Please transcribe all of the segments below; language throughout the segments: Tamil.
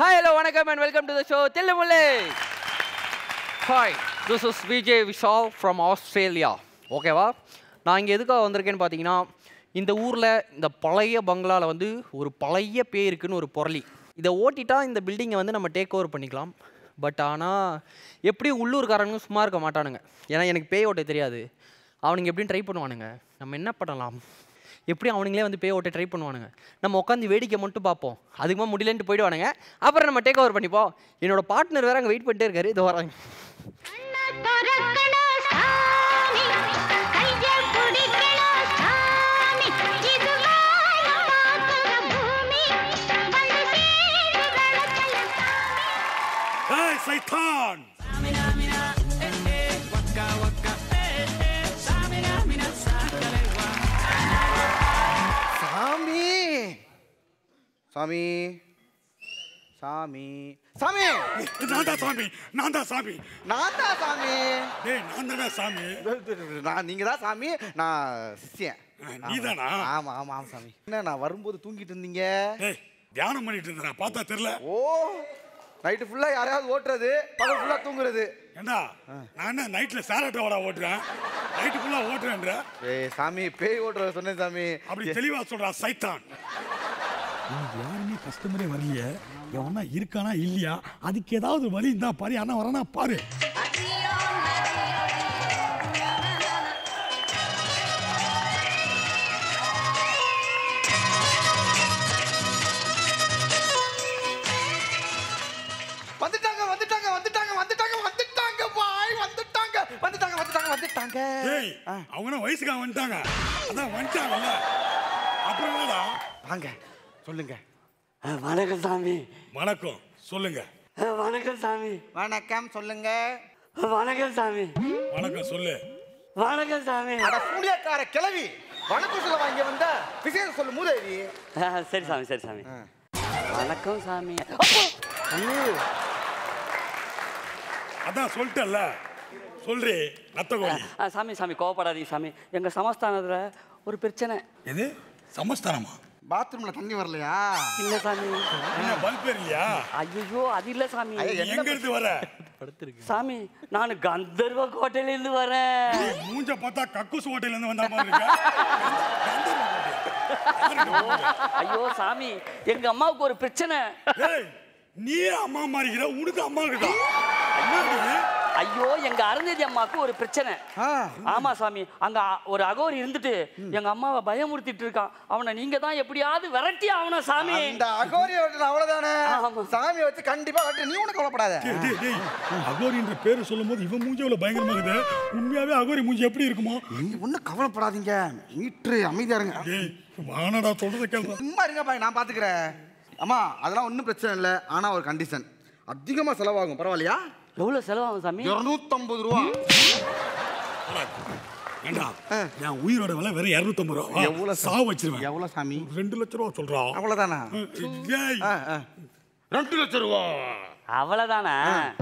ஹாய் ஹலோ வணக்கம் and welcome to the show தில்லுமுல்லை hi this is Vijay Vishal from Australia ஓகேவா நான் இங்கே எதுக்காக வந்திருக்கேன்னு பார்த்தீங்கன்னா இந்த ஊரில் இந்த பழைய பங்களாவில் வந்து ஒரு பழைய பேய் இருக்குன்னு ஒரு பொருளி இதை ஓட்டிட்டா இந்த பில்டிங்கை வந்து நம்ம டேக் ஓவர் பண்ணிக்கலாம் பட் ஆனால் எப்படியும் உள்ளூர்காரனுங்க சும்மா இருக்க மாட்டானுங்க ஏன்னா எனக்கு பேய் ஓட்ட தெரியாது அவனுங்க எப்படியும் ட்ரை பண்ணுவானுங்க நம்ம என்ன பண்ணலாம் எப்படி அவனுங்களே வந்து பேய் ஓட்ட ட்ரை பண்ணுவானுங்க நம்ம உட்காந்து வேடிக்கை மட்டும் பார்ப்போம் அதுக்குமா முடியலன்ட்டு போயிடுவானுங்க அப்புறம் நம்ம டேக் ஓவர் பண்ணிப்போம் என்னோட பார்ட்னர் வேற அங்கே வெயிட் பண்ணிட்டே இருக்காரு இது வராங்க ஏய் சைத்தான் சாமி சாமி சாமி சாமி நான் தான் சாமி நான் தான் சாமி நான் தான் சாமி டேய் நான் தானே சாமி நான் நீங்க தான் சாமி நான் சிஷ்யன் நீதானா? ஆமா ஆமா ஆமா சாமி என்ன நான் வரும்போது தூங்கிட்டு இருந்தீங்க டேய் தியானம் பண்ணிட்டு இருந்தேன் பார்த்தா தெரியல ஓ நைட்டு ஃபுல்லா யாரையாவது ஓட்டுறது பகல் ஃபுல்லா தூங்குறது ஏண்டா நான் என்ன நைட்ல சேரட்டோட ஓட்டுறேன் நைட்டு ஃபுல்லா ஓட்டுறேன்ற ஏய் சாமி பேய் ஓட்டுறது சொன்னேன் சாமி அப்படி தெளிவா சொல்றா சைத்தான் யாருமே கஸ்டமரே வரலையே எவனா இருக்கானா இல்லையா அதுக்கு ஏதாவது வழி இருந்தா பாரு அண்ணா வரானா பாரு வந்துட்டாங்க வந்துட்டாங்க வந்துட்டாங்க வந்துட்டாங்க வந்துட்டாங்க பாய் வந்துட்டாங்க வந்துட்டாங்க வந்துட்டாங்க வந்துட்டாங்க ஏய் ஆ, அவங்க வயசுக்காக வந்துட்டாங்க அதான் வந்துட்டாங்கல்ல அப்புறம் என்னடா வாங்க சொல்லுங்க அஹ், வணக்கம் சாமி வணக்கம் சொல்லுங்க அஹ், வணக்கம் சாமி வணக்கம் சொல்லுங்க அஹ், வணக்கம் சாமி வணக்கம் சொல்லு வணக்கம் சாமி அட சூழியக்கார கிளவி வணக்கம் சொல்ல வாங்க வந்த விசேஷம் சொல்லு மூதேவி அஹ், சரி சாமி சரி சாமி ஆ. வணக்கம் சாமி அதான் சொல்லிட்டல்ல சொல்றி நத்த கோழி அஹ், சாமி சாமி கோவப்படாதீங்க சாமி எங்க சமஸ்தானத்துல ஒரு பிரச்சனை எது சமஸ்தானமா பாத்ரூம்ல தண்ணி வரலையா இல்ல சாமி என்ன பல்ப் இல்லையா ஐயோ அது இல்ல சாமி ஐயா, நீ எங்க இருந்து வர சாமி நான் கந்தர்வ கோட்டையில இருந்து வரேன் நீ மூஞ்ச பார்த்தா கக்கூஸ் ஹோட்டல்ல இருந்து வந்த மாதிரி இருக்க ஐயோ சாமி எங்க அம்மாவுக்கு ஒரு பிரச்சனை ஏய், நீ அம்மா மாறிக்கிற உனக்கு அம்மா இருக்குதா என்னடி? ஐயோ எங்க அருந்ததி அம்மாவுக்கு ஒரு பிரச்சனை ஆ, ஆமா சாமி அங்க அ- ஒரு அகோரி இருந்துட்டு எங்க அம்மாவை பயமுறுத்திட்டு இருக்கான் அவனை நீங்க தான் எப்படியாவது விரட்டி ஆகணும் சாமி அந்த அகோரி ஓட்டுல அவ்வளவுதானே ஆமா. சாமி வச்சு கண்டிப்பா வெட்டு நீ ஒண்ணு கவலைப்படாத டேய், டேய், டேய், அகோரின்ற பேரு சொல்லும் போது இவன் மூஞ்சி எவ்வளவு பயங்கரமா இருக்குது உண்மையாவே அகோரி மூஞ்சி எப்படி இருக்குமோ நீங்க ஒண்ணும் கவலைப்படாதீங்க மீட்ரு அமைதியா இருங்க டேய் வானடா சொல்றத கேள்வி சும்மா இருங்க பாய் நான் பாத்துக்கிறேன் அம்மா அதெல்லாம் ஒன்றும் பிரச்சனை இல்லை ஆனா ஒரு கண்டிஷன் அதிகமா செலவாகும் பரவாயில்லையா எவ்வளவு செலவாகும் சாமி இருநூத்தம்பது ரூபா ஏண்டா என் உயிரோட விலை வேற இரநூத்தம்பது ரூபா எவ்வளவு சா வச்சிருவேன் எவ்வளவு சாமி ரெண்டு லட்ச ரூபா சொல்றா அவ்வளவுதானா ஏய், ஆ, ஆ. ரெண்டு லட்சம் ரூபா அவ்வளவுதானே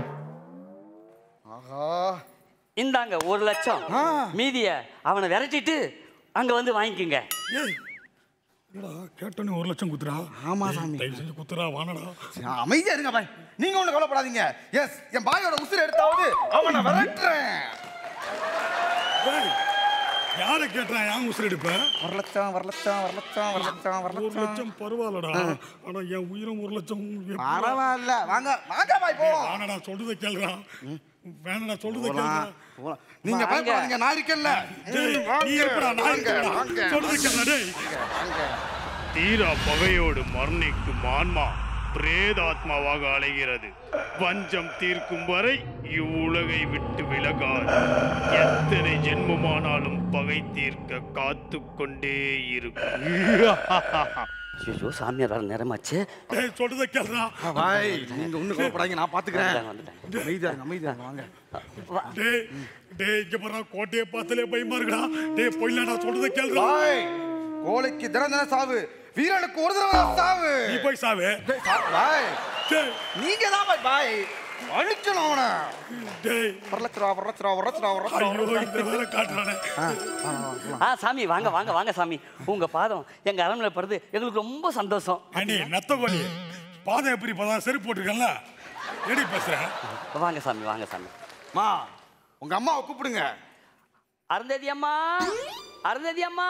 ஆஹா இந்தாங்க ஒரு லட்சம் ஆ. மீதிய அவனை விரட்டிட்டு அங்க வந்து வாங்கிக்கோங்க ஏய் என்னடா கேட்டோன்னே ஒரு லட்சம் குத்துறா ஆமா ஏய், சாமி. தயவு செஞ்சு குத்துறா வானடா அமைதியா இருங்க பாய் நீங்க ஒண்ணு கவலைப்படாதீங்க எஸ் என் பாயோட உசுரை எடுத்தாவது அவனை விரட்டுறேன் ஏய், யாரை கேட்டுறான் என் உசுர் எடுப்பேன் ஒரு லட்சம் ஒரு லட்சம் ஒரு லட்சம் ஒரு லட்சம் ஒரு ஒரு லட்சம் லட்சம் பரவாயில்லடா ஆனா என் உயிரும் ஒரு லட்சம் எப்படி- பரவாயில்ல வாங்க வாங்க பாய் போ வானடா சொல்றத கேளுடா வேணடா சொல்றத போலாம், கேளுடா போலாம். நீங்க வாங்க. பயப்படாதீங்க நான் இருக்கேன்ல டேய், வாங்க, நீ எப்படா நான் வாங்க, இருக்கேன்டா. வாங்க, சொல்றத கேளுடா டேய் வாங்க. தீரா பகையோடு மரணிக்கும் ஆன்மா பிரேதாத்மாவாக அலைகிறது பஞ்சம் தீர்க்கும் வரை இவ்வுலகை விட்டு விலகாது எத்தனை ஜென்மமானாலும் பகை தீர்க்க காத்து கொண்டே இருக்கும் ஐயோ சாமியார் வர நேரமாச்சு டேய் சொல்றத கேளுடா பாய் நீங்க ஒண்ணு கவலைப்படாதீங்க நான் பாத்துக்கிறேன் வந்துட்டேன், வந்துட்டேன். அமைதியா இருங்க அமைதியா இருங்க வாங்க டேய் டேய் இங்க பாரு கோட்டையை பார்த்தாலே பயமா இருக்குடா டேய் போயிடலாடா சொல்றத கேளுடா பாய் கோழைக்கு தினம் தினம் சாவு வீரனுக்கு ஒரு தடவை தான் சாவு நீ போய் சாவு டேய், சா- பாய் டேய் நீங்க தான் பாய் பாய் அழிக்கணும் அவனை டேய் ஒரு லட்ச ரூபா ஒரு லட்ச ரூபா ஒரு லட்ச ரூபா ஒரு லட்ச ஐயோ ரூபா இந்த வேலை காட்டுறானே ஆ, ஆ, ஆ, போலாம். ஆ சாமி வாங்க வாங்க வாங்க சாமி உங்க பாதம் எங்க அரண்மனை படுது எங்களுக்கு ரொம்ப சந்தோஷம் அண்ணி நத்த கோழி பாதம் எப்படி இப்பதான் செருப்பு போட்டிருக்கேன்ல எப்படி பேசுறேன் வாங்க சாமி வாங்க சாமி மா உங்க அம்மாவை கூப்பிடுங்க அருந்ததி அம்மா அருந்ததி அம்மா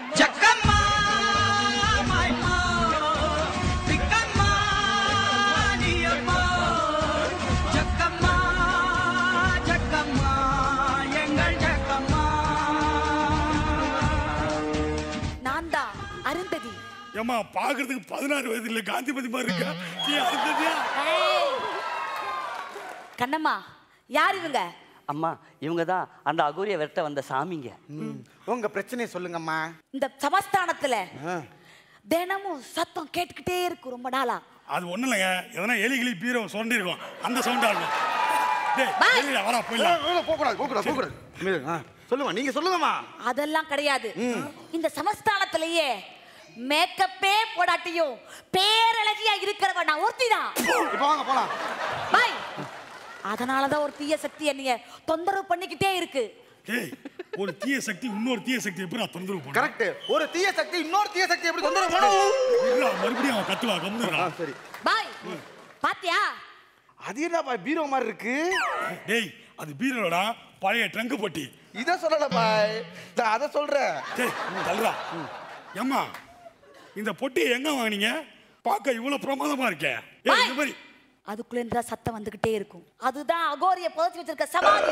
நான் தான் அருந்ததி ஏம்மா பாக்குறதுக்கு பதினாறு வயது இல்ல காந்திமதி மாதிரி இருக்கா நீ அருந்ததியா கண்ணம்மா யார் இவங்க அம்மா இவங்க தான் அந்த அகோரிய விரட்ட வந்த சாமிங்க உங்க பிரச்சனையை சொல்லுங்கம்மா இந்த சமஸ்தானத்துல தினமும் சத்தம் கேட்டுக்கிட்டே இருக்கு ரொம்ப நாளா அது ஒண்ணும் இல்லைங்க எதனா எலி கிளி பீரோ சொண்டி இருக்கும் அந்த சவுண்டா இருக்கும் டேய் பாய். வெளியில வரா போயிடலாம் போகக்கூடாது போகக்கூடாது போகக்கூடாது சொல்லுமா நீங்க சொல்லுங்கம்மா அதெல்லாம் கிடையாது இந்த சமஸ்தானத்திலேயே மேக்கப்பே போடாட்டியும் பேரழகியா இருக்கிறவ நான் ஒருத்தி தான் இப்போ வாங்க போலாம் பாய் அதனாலதான் ஒரு தீய சக்தி என்னைய தொந்தரவு பண்ணிக்கிட்டே இருக்கு டேய் ஒரு தீய சக்தி இன்னொரு தீய சக்தி எப்படி நான் தொந்தரவு பண்ண கரெக்ட் ஒரு தீய சக்தி இன்னொரு தீய சக்தி எப்படி தொந்தரவு பண்ணும் மறுபடியும் அவன் கத்துவா கம்முறா சரி பாய் பாத்தியா அது என்னப்பா பீரோ மாதிரி இருக்கு டேய் அது பீரோடா பழைய ட்ரங்கு பொட்டி இத சொல்லல பாய் நான் அதை சொல்றேன் டேய் தல்றா ஏம்மா இந்த பொட்டியை எங்க வாங்குனீங்க பார்க்க இவ்வளவு பிரமாதமா இருக்கே ஏய் இந்த மாதிரி அதுக்குள்ள இருந்தா சத்தம் வந்துகிட்டே இருக்கும் அதுதான் அகோரிய புதைச்சு வச்சிருக்க சமாதி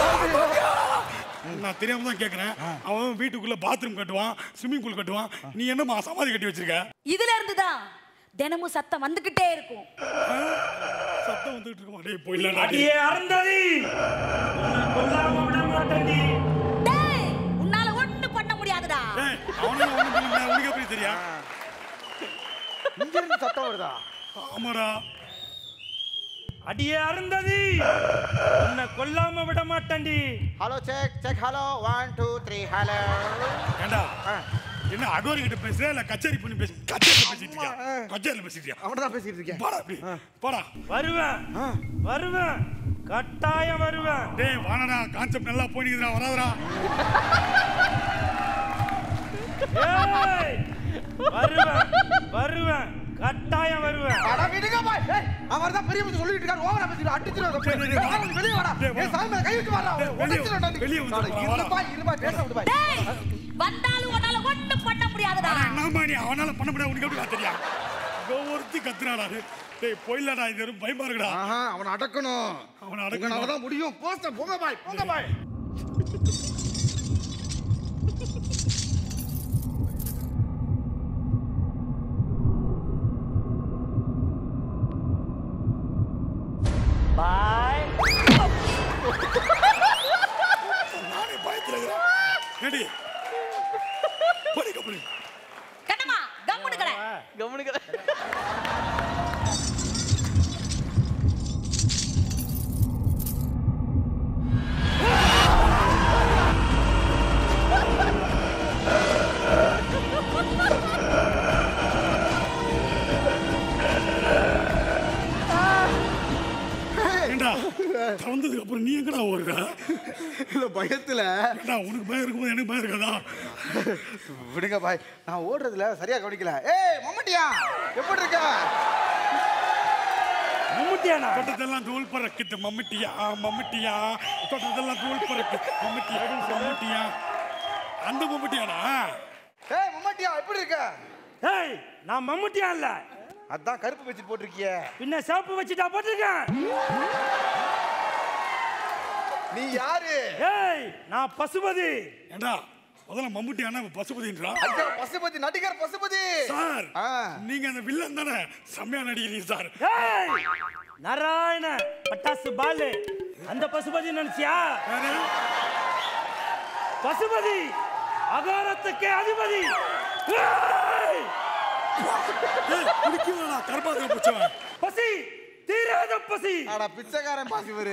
நான் தெரியாம தான் கேட்கறேன் அவன் வீட்டுக்குள்ள பாத்ரூம் கட்டுவான் ஸ்விம்மிங் பூல் கட்டுவான் நீ என்னம்மா சமாதி கட்டி வச்சிருக்க இதுல இருந்து தான் தினமும் சத்தம் வந்துகிட்டே இருக்கும் சத்தம் வந்துட்டு இருக்குமா டேய் போயிடலாம் அடியே அருந்ததி உன்னை கொல்லாம விட மாட்டேன்டி டேய் உன்னால ஒண்ணு பண்ண முடியாதுடா டேய் அவனும் ஒண்ணும் பண்ணல உனக்கு எப்படி தெரியா இங்க இருந்து சத்தம் வருதா ஆமாடா அடியே அருந்ததி உன்னை கொல்லாம விட மாட்டேன்டி hello check check hello one two three hello ஏண்டா என்ன அகோரி கிட்ட பேசுற இல்ல கச்சேரி பண்ணி பேசு கச்சேரி பேசிட்டு இருக்கியா கச்சேரியில பேசிட்டு இருக்கியா அவன்கிட்ட தான் பேசிட்டு இருக்கேன் போடா அப்படி போடா வருவேன் வருவேன் கட்டாயம் வருவேன் டேய் வாடா கான்செப்ட் நல்லா போனிக்குதுடா வராதடா ஏய் வருவேன் வருவேன் கட்டாயம் வருவேன் அட விடுங்க பாய் ஏய் அவர் தான் பெரிய மனுஷன் சொல்லிட்டு இருக்காரு ஓவரா பேசிட்டு அடிச்சிரு டேய், டேய், டேய், வாடா, வெளிய வாடா டேய், வா. ஏய் சாமி மேல கை வச்சு வாடா டேய், வெளிய உடைச்சிருடா நீ. வெளிய வந்து அட, வாடா. இருப்பா இருப்பா பேச விடு பாய் டேய் வந்தாலும் உன்னால ஒண்ணு பண்ண முடியாதுடா என்னம்மா நீ அவனால பண்ண முடியாது உனக்கு எப்படி தெரியா ஒருத்தி கத்துறாடா அது. டேய் போயிடலாடா இது வெறும் பயமா இருக்குடா ஆஹா அவனை அடக்கணும் அவனை அடக்கணும். உங்களால தான் முடியும் போஸ்ட போங்க பாய் போங்க பாய் பாய் நானே பயத்துல இருக்கிறேன் ஏடி போடி கப்பலி கண்ணம்மா கம்முனு கடை கவனிக்கிற ஏண்டா திறந்ததுக்கு அப்புறம் நீ எங்கடா ஓடுறா இல்ல பயத்துல ஏண்டா உனக்கு பயம் இருக்கும்போது எனக்கு பயம் இருக்காதா விடுங்க பாய் நான் ஓடுறதுல சரியா கவனிக்கல ஏய் மம்மட்டியா எப்படி இருக்க மம்முட்டியானா தொட்டதெல்லாம் தூள் பறக்குது மம்மிட்டியா மம்மிட்டியா தொட்டதெல்லாம் தூள் பறக்கு மம்மிட்டியா மம்மிட்டியா அந்த மம்மிட்டியாடா ஏய் மம்மட்டியா எப்படி இருக்க ஏய் நான் மம்முட்டியா இல்ல அதான் கருப்பு வச்சு போட்டிருக்கிய பின்ன சிவப்பு வச்சுட்டா போட்டிருக்கேன் நீ யாரு ஏய் நான் பசுபதி ஏண்டா முதல்ல மம்முட்டியானா பசுபதின்றா ஐயோ பசுபதி நடிகர் பசுபதி சார் ஆ. நீங்க அந்த வில்லன் தானே செம்மையா நடிக்கிறீங்க சார் ஏய் நாராயண பட்டாசு பாலு அந்த பசுபதி நினைச்சியா யாரு? பசுபதி அகாரத்துக்கே அதிபதி ஏய்! ஏய், குடிக்கவாடா, கர்ப்பாந்திர பூச்சவன். பசி தீராத பசி ஆடா பிச்சைக்காரன் பாசி இவரு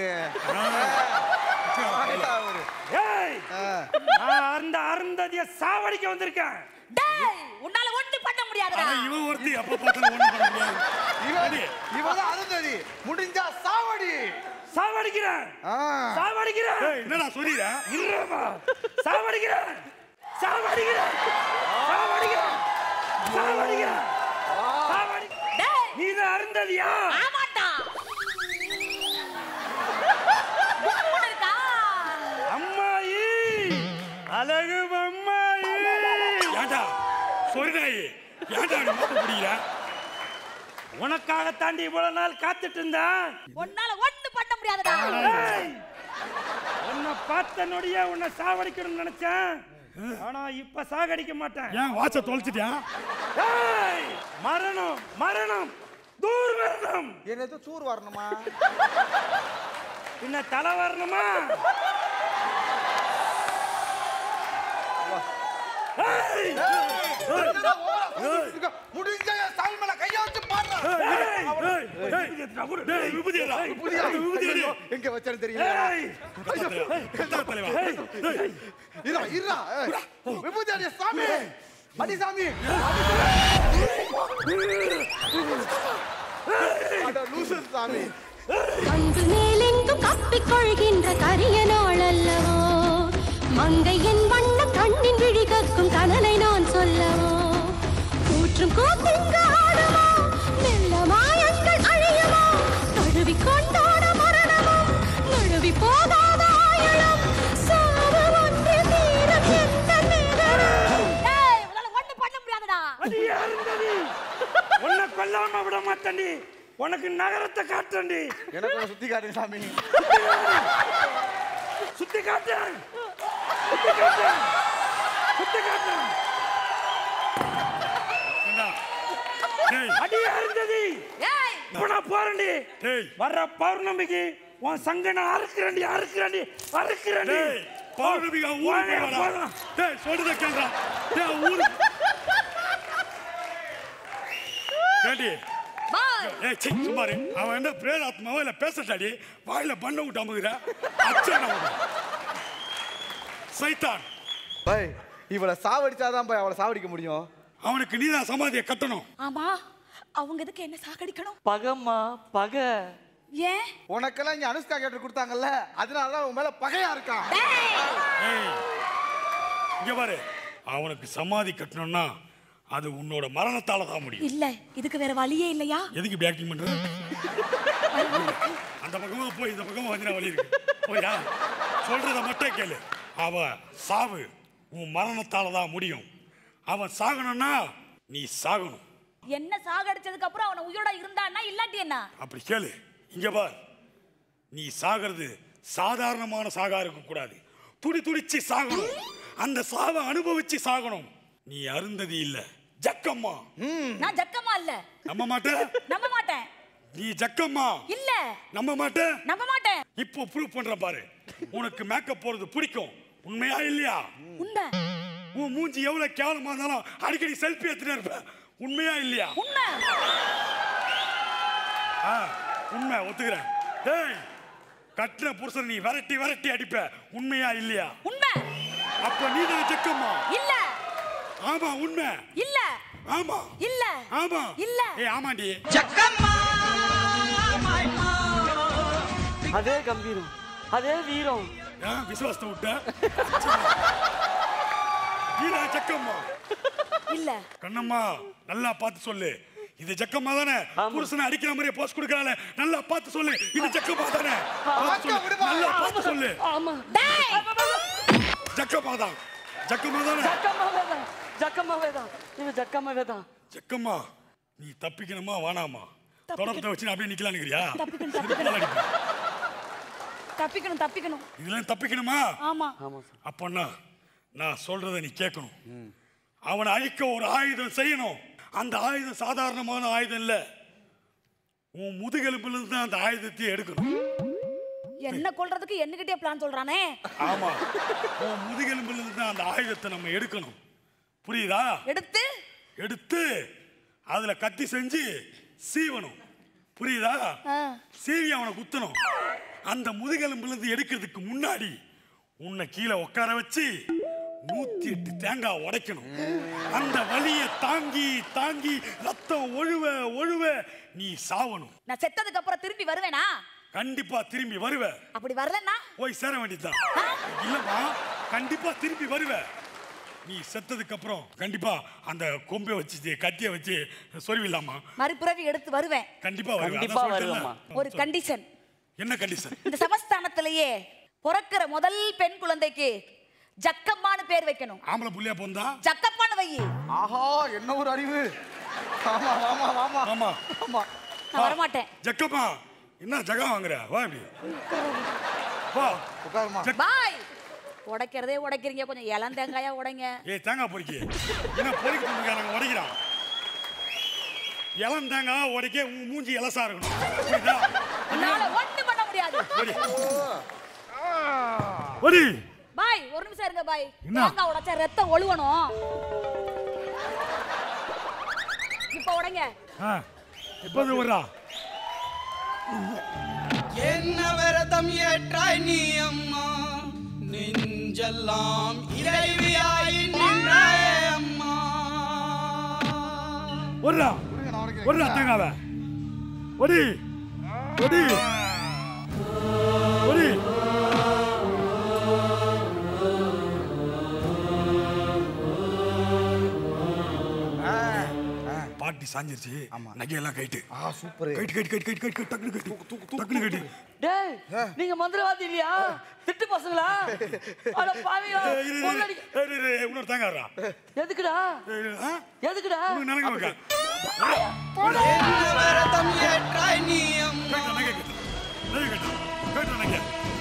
ஏய் நான் அந்த அருந்ததிய சாவடிக்க வந்திருக்கேன் டேய் உன்னால ஒண்ணு பண்ண முடியாதுடா ஆனா இவன் ஒருத்தி எப்ப பார்த்தாலும் ஒண்ணும் பண்ண முடியாது. இவன் இவதான் அருந்ததி முடிஞ்சா சாவடி சாவடிக்கிறேன் ஆ. சாவடிக்கிறேன் ஏய், என்னடா சொல்லிடுற இருமா சாவடிக்கிறேன் சாவடிக்கிறேன் சாவடிக்கிறேன் சாவடிக்கிறேன் சாவடி டேய் நீ தான் அருந்ததியா ஆமாட்டா உம்முன்னு இருக்கா? அம்மாயி அழகு அம்மாயி ஏண்டா சொல்றாயி ஏண்டா நீ மோப்ப பிடிக்கிற உனக்காக தாண்டி இவ்வளவு நாள் காத்துட்டு இருந்தேன் உன்னால ஒண்ணு பண்ண முடியாதுடா ஏய், உன்னை பார்த்த நொடியே உன்னை சாவடிக்கணும்னு நினைச்சேன் ஆனா இப்ப சாகடிக்க மாட்டேன் ஏன் வாட்ச தொலைச்சிட்டியா ஏய், மரணம் மரணம் தூர் மரணம் என்னது தூர் வரணுமா பின்ன தலை வரணுமா ஏய், முடிஞ்ச சாமி மேல கைய வச்சு பாடுறா ஏய், ஏய், ஏய், டேய், விபூதி எடா. விபூதி எடு. எங்க வச்சாரு தெரியல ஏய், கத்தா தலைவா. டேய், இருடா இருடா விபூதி அடி சாமி அடி சாமி அட லூசு சாமி அன்பு மேலெங்கும் கப்பிக் கொள்கின்ற கரிய நாள் அல்லவோ மங்கையின் வண்ணம் கண்ணின் விழி கக்கும் கனலை நான் சொல்லவோ கூற்றும் கூத்துங்க ஆடுமோ மெல்ல மாயங்கள் அழியுமோ தழுவி கொண்டாட மரணமும் நழுவி போகாத ஆயுளும் சாவு ஒன்று தீரம் எந்த நேரம் டேய் உன்னால ஒண்ணு பண்ண முடியாதுடா அடி அருந்ததி உன்னை கொல்லாம விட மாட்டேன்டி உனக்கு நகரத்தை காட்டுறேன்டி எனக்கு ஒண்ணு சுத்தி காட்டுங்க சாமி சுத்தி காட்டேன் சுத்தி காட்டேன் சுத்தி காட்டேன் ஏண்டா. டேய், அடி அருந்ததி ஏய் இப்ப நான் போறேன்டி டேய், வர்ற பௌர்ணமிக்கு உன் சங்க நான் அறுக்கிறேன்டி அறுக்கிறேன்டி அறுக்கிறேன்டி டேய், பௌர்ணமிக்கு அவன் ஊருக்கு போடா, போவானா? போடா. டேய், சொல்றதை கேளுடா. டேய், அவன் ஊருக்கு- ஏண்டி? பாய் ஏய், சீ, சும்மா இரு. அவன் என்ன பிரேதாத்மாவா இல்ல பேசட்டாடி வாயில பண்ண விட்டு அமுகுற அச்சன் அவன். சைத்தான் பாய் இவளை சாவடிச்சாதான் பாய் அவளை சாவடிக்க முடியும் அவனுக்கு நீதான் சமாதியை கட்டணும் ஆமா அவங்க எதுக்கு என்ன சாகடிக்கணும் பகம்மா பகை ஏன் உனக்கெல்லாம் இங்க அனுஷ்கா கேட்டு கொடுத்தாங்கல்ல அதனாலதான் உன் மேல பகையா இருக்கான் ஏய், இங்க பாரு அவனுக்கு சமாதி கட்டணும்னா அது உன்னோட மரணத்தால தான் முடியும் இல்ல இதுக்கு வேற வழியே இல்லையா எதுக்கு இப்படி ஆக்டிங் பண்ற அந்த பக்கமா போய் இந்த பக்கமா வந்து வழி இருக்கு போயா சொல்றத மட்டும் கேளு அவ சாவு உன் மரணத்தால தான் முடியும் அவன் சாகணும்னா நீ சாகணும் என்ன சாகடிச்சதுக்கு அப்புறம் அவன உயிரோட இருந்தான்னா இல்லாட்டி என்ன அப்படி கேளு இங்க பார் நீ சாகிறது சாதாரணமான சாகா இருக்க கூடாது துடி துடிச்சு சாகணும் அந்த சாவை அனுபவிச்சு சாகணும் நீ அருந்ததி இல்ல ஜக்கம்மா நான் ஜக்கமா இல்ல நம்ப மாட்ட நம்ப மாட்டேன் நீ ஜக்கம்மா இல்ல நம்ப மாட்ட நம்ப மாட்டேன் இப்போ ப்ரூவ் பண்ற பாரு உனக்கு மேக்கப் போறது பிடிக்கும் உண்மையா இல்லையா உண்மை உன் மூஞ்சி எவ்வளவு கேவலமா இருந்தாலும் அடிக்கடி செல்ஃபி எடுத்துட்டே இருப்ப உண்மையா இல்லையா உண்மை ஆ, உண்மை ஒத்துக்கிறேன் டேய் கட்டின புருஷன் நீ விரட்டி விரட்டி அடிப்ப உண்மையா இல்லையா உண்மை அப்ப நீ தான் ஜக்கம்மா இல்ல ஆமா உண்மை இல்ல ஆமா இல்ல ஆமா இல்ல ஏய் ஆமாண்டி அதே கம்பீரம் அதே வீரம் ஏன் விசுவாசத்தை விட்ட நீ தான் ஜக்கம்மா இல்ல கண்ணம்மா நல்லா பார்த்து சொல்லு இது ஜக்கம்மா தானே புருஷனை அடிக்கிற மாதிரியே போஸ்ட் கொடுக்கறாளே நல்லா பார்த்து சொல்லு இது ஜக்கம்மா தானே பார்த்து சொல்லு. விடுமா. நல்லா பார்த்து சொல்லு ஆமா டேய் ஜக்கம்மா தான் ஜக்கம்மா தானே ஜக்கம்மாவே தான் ஜக்கம்மாவே தான் இது ஜக்கம்மாவே தான் ஜக்கம்மா நீ தப்பிக்கணுமா வேணாமா தொடர்பத்தை வச்சு அப்படியே நிக்கலாம் நிக்கிறியா தப்பிக்கணும், செருப்பால அடிப்பேன். தப்பிக்கணும் தப்பிக்கணும் இதெல்லாம் தப்பிக்கணுமா ஆமா ஆமா சார் அப்பன்னா நான் சொல்றதை நீ கேட்கணும் அவனை அழிக்க ஒரு ஆயுதம் செய்யணும் அந்த ஆயுதம் சாதாரணமான ஆயுதம் இல்ல உன் முதுகெலும்புல இருந்து தான் அந்த ஆயுதத்தை எடுக்கணும் என்ன கொல்றதுக்கு என்னகிட்டே பிளான் சொல்றானே ஆமா உன் முதுகெலும்புல இருந்து தான் அந்த ஆயுதத்தை நம்ம எடுக்கணும் புரியுதா எடுத்து எடுத்து அதுல கத்தி செஞ்சு சீவணும் புரியுதா ஆ. சீவி அவனை குத்தணும் அந்த முதுகெலும்புல இருந்து எடுக்கிறதுக்கு முன்னாடி உன்னை கீழே உட்கார வச்சு நூத்தி எட்டு தேங்காய் உடைக்கணும் அந்த வலியை தாங்கி தாங்கி ரத்தம் ஒழுவ ஒழுவ நீ சாவணும் நான் செத்ததுக்கு அப்புறம் திரும்பி வருவேனா கண்டிப்பா திரும்பி வருவ அப்படி வரலன்னா போய் சேர வேண்டியதுதான் இல்லம்மா கண்டிப்பா திரும்பி வருவ நீ செத்ததுக்கு அப்புறம் கண்டிப்பா அந்த கொம்பை வச்சு கத்திய வச்சு சொருவிடலாமா மறுபிறவி எடுத்து வருவேன் கண்டிப்பா வருவேன். கண்டிப்பா அதான் சொல்லிட்டேன்ல. வருவேம்மா. ஒரு கண்டிஷன் என்ன கண்டிஷன் இந்த சமஸ்தானத்திலேயே பிறக்கிற முதல் பெண் குழந்தைக்கு ஜக்கம்மான்னு பேர் வைக்கணும் ஆம்பளை புள்ளையா போந்தா ஜக்கம்மான்னு வை ஆஹா என்ன ஒரு அறிவு ஆமா ஆமா ஆமா ஆமா ஆமா நான் வரமாட்டேன் ஜக்கப்பா என்ன ஜகா வாங்குற வா இப்படி வா உட்காருமா பாய் உடைக்கிறதே உடைக்கிறீங்க கொஞ்சம் இளம் தேங்காயா உடைங்க ஏய் தேங்காய் பொறிக்கி என்ன பொறிக்க நாங்க உடைக்கிறான் இளம் தேங்காய் உடைக்க உன் மூஞ்சி இலசா இருக்கணும் புரியுதா என்னால ஒண்ணு பண்ண முடியாது ஒடி பாய் ஒரு நிமிஷம் இருங்க பாய் என்ன? தேங்காய் உடைச்சா ரத்தம் ஒழுவணும் இப்ப உடைங்க ஆ எப்போது வர்றா என்ன விரதம் ஏற்றாய் நீ அம்மா நெஞ்செல்லாம் இறைவியாய் நின்றாயே அம்மா வர்றா வர்றா தேங்காவை ஒடி ஒடி ஒடி பாட்டி சாஞ்சிருச்சு நகையெல்லாம் கைட்டு ஆ சூப்பர் கைட்டு கைட்டு கைட்டு கைட்டு கைட்டு டக்குனு கைட்டு டக்குனு கைட்டு டேய் நீங்க மந்திரவாதி இல்லையா திட்டு பசங்களா அட பாவியா ஏய், இரு, இரு, பொண்ணடிக்க இரு, இரு, இரு, இன்னொரு தேங்காய் வர்றா எதுக்குடா ஆ? எதுக்குடா உனக்கு நினைக்க வைக்க என்ன விரதம் ஏற்றாய் நீ அம்மா கைட்டு நகை கைட்டு நகை கைட்டு கைட்டு நகை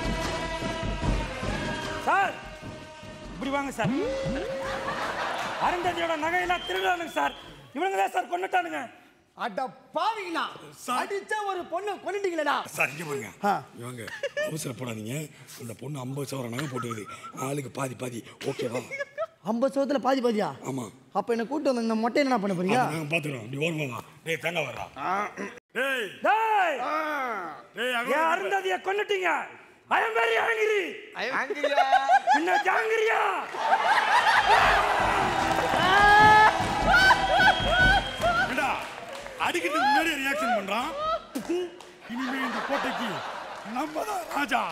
சார் இப்படி வாங்க சார் அருந்ததியோட நகையெல்லாம் திருடானுங்க சார் இவனுங்க தான் சார் கொண்டுட்டானுங்க அட பாவிங்களா அடிச்ச ஒரு பொண்ணு கொண்டுட்டீங்களா சார் இங்க பாருங்க இவங்க அவசரப்படாதீங்க அந்த பொண்ணு ஐம்பது சவரம் நகை போட்டுக்குது ஆளுக்கு பாதி பாதி ஓகேவா ஐம்பது சவத்துல பாதி பாதியா ஆமா அப்ப என்ன கூட்டு வந்து இந்த மொட்டை என்ன பண்ண போறீங்க நாங்க பாத்துக்கிறோம் நீ ஓரமா வா டேய் தேங்காய் வர்றா டேய் டேய் டேய் அங்க ஏன் அருந்ததிய கொண்டுட்டீங்க ஐயம் வெரி ஆங்கிரி பின்ன ஜாங்கிரியா ஏண்டா அடிக்கிறதுக்கு முன்னாடி ரியாக்ஷன் பண்றான் இனிமே இந்த கோட்டைக்கு நம்ம தான் ராஜா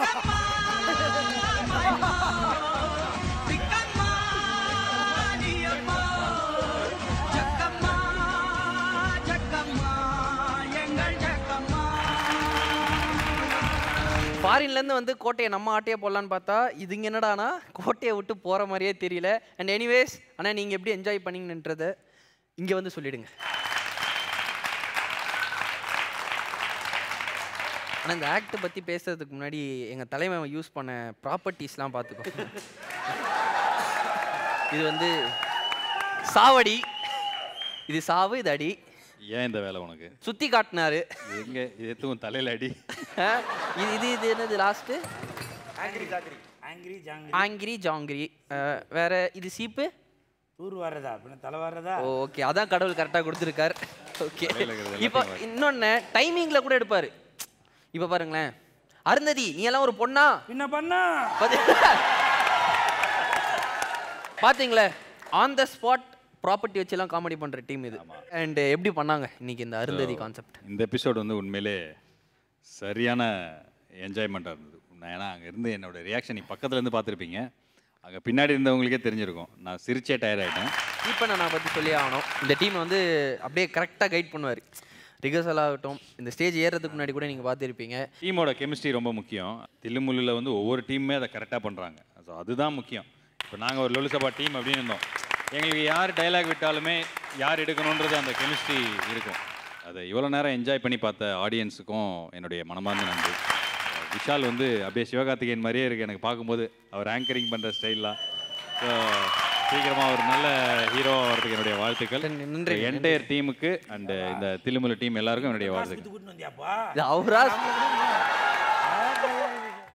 ஃபாரின்லேருந்து வந்து கோட்டையை நம்ம ஆட்டையே போடலான்னு பார்த்தா இதுங்க என்னடானா கோட்டையை விட்டு போகிற மாதிரியே தெரியல அண்ட் எனிவேஸ் ஆனால் நீங்கள் எப்படி என்ஜாய் பண்ணீங்கன்றதை இங்கே வந்து சொல்லிடுங்க ஆனால் இந்த ஆக்ட் பற்றி பேசுறதுக்கு முன்னாடி எங்கள் தலைமை யூஸ் பண்ண ப்ராப்பர்ட்டிஸ்லாம் பார்த்துக்கோ இது வந்து சாவடி இது சாவு இது அடி ஏன் இந்த வேலை உனக்கு சுற்றி காட்டினாரு எங்க இது எத்துவும் தலையில அடி அஹ், இது இது இது என்னது last angry jangiri angry jangiri angry jangiri அஹ், வேற இது சீப்பு தூர் வர்றதா பின்ன தலை வர்றதா ஓகே அதான் கடவுள் கரெக்டாக கொடுத்துருக்காரு ஓகே தலையில இருக்கிறது இப்போ எல்லாத்தையும் இன்னொன்று டைமிங்கில் கூட எடுப்பாரு இப்போ பாருங்களேன் அருந்ததி நீ எல்லாம் ஒரு பொண்ணா என்ன பண்ணா பாத்தீங்களா? பாத்தீங்களே ஆன் த ஸ்பாட் ப்ராப்பர்ட்டி வச்செல்லாம் காமெடி பண்ற டீம் இது அண்ட் எப்படி பண்ணாங்க இன்னைக்கு இந்த அருந்ததி கான்செப்ட் இந்த எபிசோட் வந்து உண்மையிலே சரியான என்ஜாய்மெண்ட்டாக இருந்தது நான் ஏன்னா அங்கே இருந்து என்னோட ரியாக்ஷன் நீ பக்கத்துல இருந்து பார்த்துருப்பீங்க அங்கே பின்னாடி இருந்தவங்களுக்கே தெரிஞ்சிருக்கும் நான் சிரிச்சே டயர் ஆகிட்டேன் இப்போ நான் பற்றி சொல்லி ஆகணும் இந்த டீம் வந்து அப்படியே கரெக்டாக கைட் பண்ணுவார் ரிகர்சல் ஆகட்டும் இந்த ஸ்டேஜ் ஏறுறதுக்கு முன்னாடி கூட நீங்கள் பார்த்துருப்பீங்க டீமோட கெமிஸ்ட்ரி ரொம்ப முக்கியம் தில்லுமுல்லில் வந்து ஒவ்வொரு டீமுமே அதை கரெக்டாக பண்ணுறாங்க ஸோ அதுதான் முக்கியம் இப்போ நாங்கள் ஒரு லொலுசபா டீம் அப்படின்னு இருந்தோம் எங்களுக்கு யார் டைலாக் விட்டாலுமே யார் எடுக்கணுன்றது அந்த கெமிஸ்ட்ரி இருக்கும் அதை இவ்வளோ நேரம் என்ஜாய் பண்ணி பார்த்த ஆடியன்ஸுக்கும் என்னுடைய மனமார்ந்த நன்றி விஷால் வந்து அப்படியே சிவகார்த்திகேயன் மாதிரியே இருக்குது எனக்கு பார்க்கும்போது அவர் ஆங்கரிங் பண்ணுற ஸ்டைல்லாம் ஸோ சீக்கிரமாக ஒரு நல்ல ஹீரோ ஆகிறதுக்கு என்னுடைய வாழ்த்துக்கள் நன்றி, என்டையர் டீமுக்கு அண்ட் இந்த தில்லுமுல்லு டீம் எல்லாருக்கும் என்னுடைய வாழ்த்துக்கள் கூட்டிட்டு வந்தியாப்பா இது அவரா